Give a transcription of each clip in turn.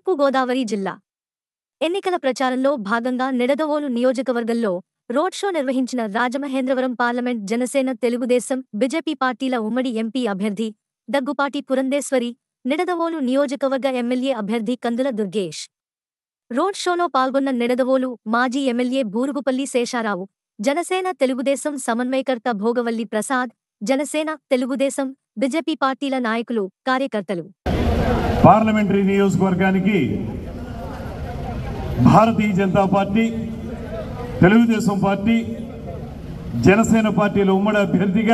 తూర్పు గోదావరి జిల్లా ఎన్నికల ప్రచారంలో భాగంగా నిడదవోలు నియోజకవర్గంలో రోడ్ షో నిర్వహించిన రాజమహేంద్రవరం పార్లమెంట్ జనసేన తెలుగుదేశం బీజేపీ పార్టీల ఉమ్మడి ఎంపీ అభ్యర్థి దగ్గుపాటి పురంధేశ్వరి నిడదవోలు నియోజకవర్గ ఎమ్మెల్యే అభ్యర్థి కందుల దుర్గేష్ రోడ్ షోలో పాల్గొన్న నిడదవోలు మాజీ ఎమ్మెల్యే బూరుగుపల్లి శేషారావు జనసేన తెలుగుదేశం సమన్వయకర్త భోగవల్లి ప్రసాద్ జనసేన తెలుగుదేశం బీజేపీ పార్టీల నాయకులు కార్యకర్తలు పార్లమెంటరీ నియోజకవర్గానికి భారతీయ జనతా పార్టీ తెలుగుదేశం పార్టీ జనసేన పార్టీల ఉమ్మడి అభ్యర్థిగా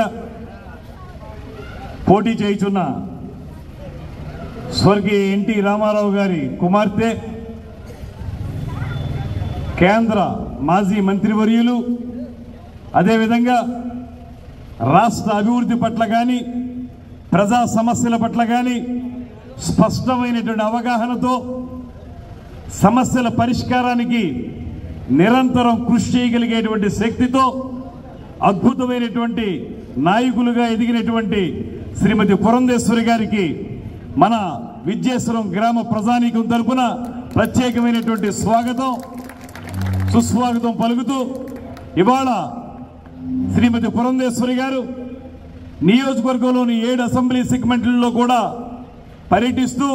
పోటీ చేయుచున్న స్వర్గీయ ఎన్టీ రామారావు గారి కుమార్తె కేంద్ర మాజీ మంత్రివర్యులు అదేవిధంగా రాష్ట్ర అభివృద్ధి పట్ల కానీ ప్రజా సమస్యల పట్ల కానీ స్పష్టమైనటువంటి అవగాహనతో సమస్యల పరిష్కారానికి నిరంతరం కృషి చేయగలిగేటువంటి శక్తితో అద్భుతమైనటువంటి నాయకులుగా ఎదిగినటువంటి శ్రీమతి పురంధేశ్వరి గారికి మన విద్యేశ్వరం గ్రామ ప్రజానీకం తరపున ప్రత్యేకమైనటువంటి స్వాగతం సుస్వాగతం పలుకుతూ ఇవాళ శ్రీమతి పురంధేశ్వరి గారు నియోజకవర్గంలోని ఏడు అసెంబ్లీ సెగ్మెంట్లలో కూడా పర్యటిస్తూ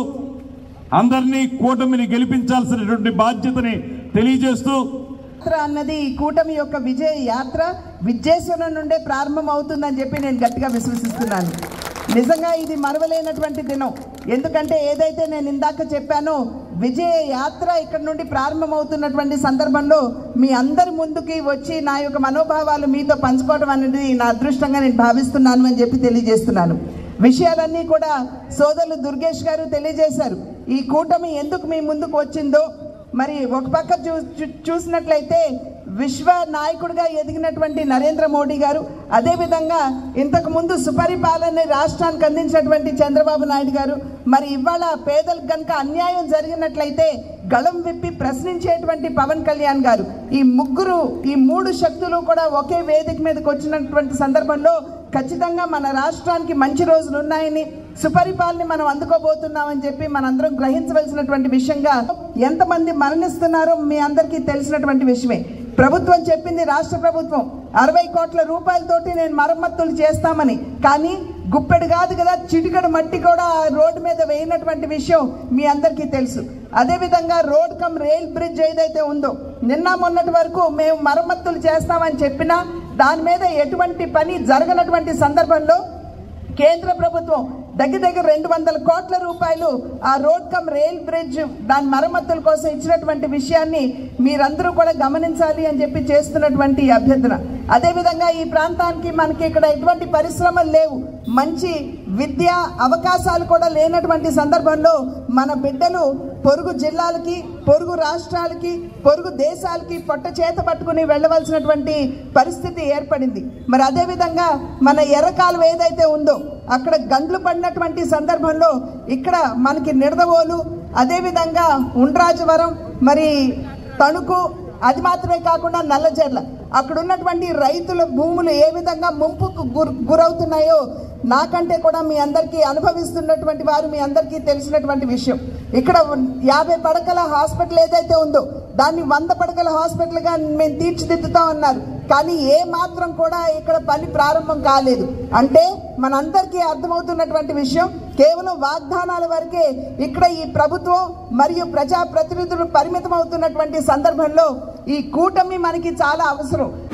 అందరినీ కూటమిని గెలిపించాల్సినటువంటి బాధ్యతని తెలియజేస్తూ యాత్ర అన్నది ఈ కూటమి యొక్క విజయ యాత్ర విజయేశ్వరం నుండే ప్రారంభం అవుతుందని చెప్పి నేను గట్టిగా విశ్వసిస్తున్నాను నిజంగా ఇది మరవలేనటువంటి దినం ఎందుకంటే ఏదైతే నేను ఇందాక చెప్పానో విజయ యాత్ర ఇక్కడ నుండి ప్రారంభమవుతున్నటువంటి సందర్భంలో మీ అందరి ముందుకి వచ్చి నా యొక్క మనోభావాలు మీతో పంచుకోవడం అనేది నా అదృష్టంగా నేను భావిస్తున్నాను అని చెప్పి తెలియజేస్తున్నాను విషయాలన్నీ కూడా సోదరులు దుర్గేష్ గారు తెలియజేశారు ఈ కూటమి ఎందుకు మీ ముందుకు వచ్చిందో మరి ఒక పక్క చూ చూ- చూసినట్లయితే విశ్వ నాయకుడిగా ఎదిగినటువంటి నరేంద్ర మోడీ గారు అదేవిధంగా ఇంతకు ముందు సుపరిపాలన రాష్ట్రానికి అందించినటువంటి చంద్రబాబు నాయుడు గారు మరి ఇవాళ పేదలకు కనుక అన్యాయం జరిగినట్లయితే గళం విప్పి ప్రశ్నించేటువంటి పవన్ కళ్యాణ్ గారు ఈ ముగ్గురు ఈ మూడు శక్తులు కూడా ఒకే వేదిక మీదకి వచ్చినటువంటి సందర్భంలో ఖచ్చితంగా మన రాష్ట్రానికి మంచి రోజులు ఉన్నాయని సుపరిపాలన మనం అందుకోబోతున్నామని చెప్పి మనందరం గ్రహించవలసినటువంటి విషయంగా ఎంతమంది మరణిస్తున్నారో మీ అందరికీ తెలిసినటువంటి విషయమే ప్రభుత్వం చెప్పింది రాష్ట్ర ప్రభుత్వం అరవై కోట్ల రూపాయలతోటి నేను మరమ్మతులు చేస్తామని కానీ గుప్పెడు కాదు కదా చిటికెడు మట్టి కూడా ఆ రోడ్డు మీద వేయినటువంటి విషయం మీ అందరికీ తెలుసు అదేవిధంగా రోడ్ కమ్ రైల్ బ్రిడ్జ్ ఏదైతే ఉందో నిన్న మొన్నటి వరకు మేము మరమ్మతులు చేస్తామని చెప్పినా దాని మీద ఎటువంటి పని జరగనటువంటి సందర్భంలో కేంద్ర ప్రభుత్వం దగ్గర దగ్గర రెండు వందల కోట్ల రూపాయలు ఆ రోడ్ కమ్ రైల్ బ్రిడ్జ్ దాని మరమ్మతుల కోసం ఇచ్చినటువంటి విషయాన్ని మీరందరూ కూడా గమనించాలి అని చెప్పి చేస్తున్నటువంటి ఈ అభ్యర్థన అదేవిధంగా ఈ ప్రాంతానికి మనకి ఇక్కడ ఎటువంటి పరిశ్రమలు లేవు మంచి విద్య అవకాశాలు కూడా లేనటువంటి సందర్భంలో మన బిడ్డలు పొరుగు జిల్లాలకి పొరుగు రాష్ట్రాలకి పొరుగు దేశాలకి పొట్ట చేత పట్టుకుని వెళ్ళవలసినటువంటి పరిస్థితి ఏర్పడింది మరి అదేవిధంగా మన ఎర్రకాలువ ఏదైతే ఉందో అక్కడ గండ్లు పడినటువంటి సందర్భంలో ఇక్కడ మనకి నిడదవోలు అదేవిధంగా ఉండ్రాజవరం మరి తణుకు అది మాత్రమే కాకుండా నల్లజర్ల అక్కడ ఉన్నటువంటి రైతుల భూములు ఏ విధంగా ముంపుకు గుర్ గురవుతున్నాయో నాకంటే కూడా మీ అందరికీ అనుభవిస్తున్నటువంటి వారు మీ అందరికీ తెలిసినటువంటి విషయం ఇక్కడ యాభై పడకల హాస్పిటల్ ఏదైతే ఉందో దాన్ని వంద పడకల హాస్పిటల్గా మేము తీర్చిదిద్దుతాం అన్నారు కానీ ఏ మాత్రం కూడా ఇక్కడ పని ప్రారంభం కాలేదు అంటే మనందరికీ అర్థమవుతున్నటువంటి విషయం కేవలం వాగ్దానాల వరకే ఇక్కడ ఈ ప్రభుత్వం మరియు ప్రజా ప్రతినిధులు పరిమితం అవుతున్నటువంటి సందర్భంలో ఈ కూటమి మనకి చాలా అవసరం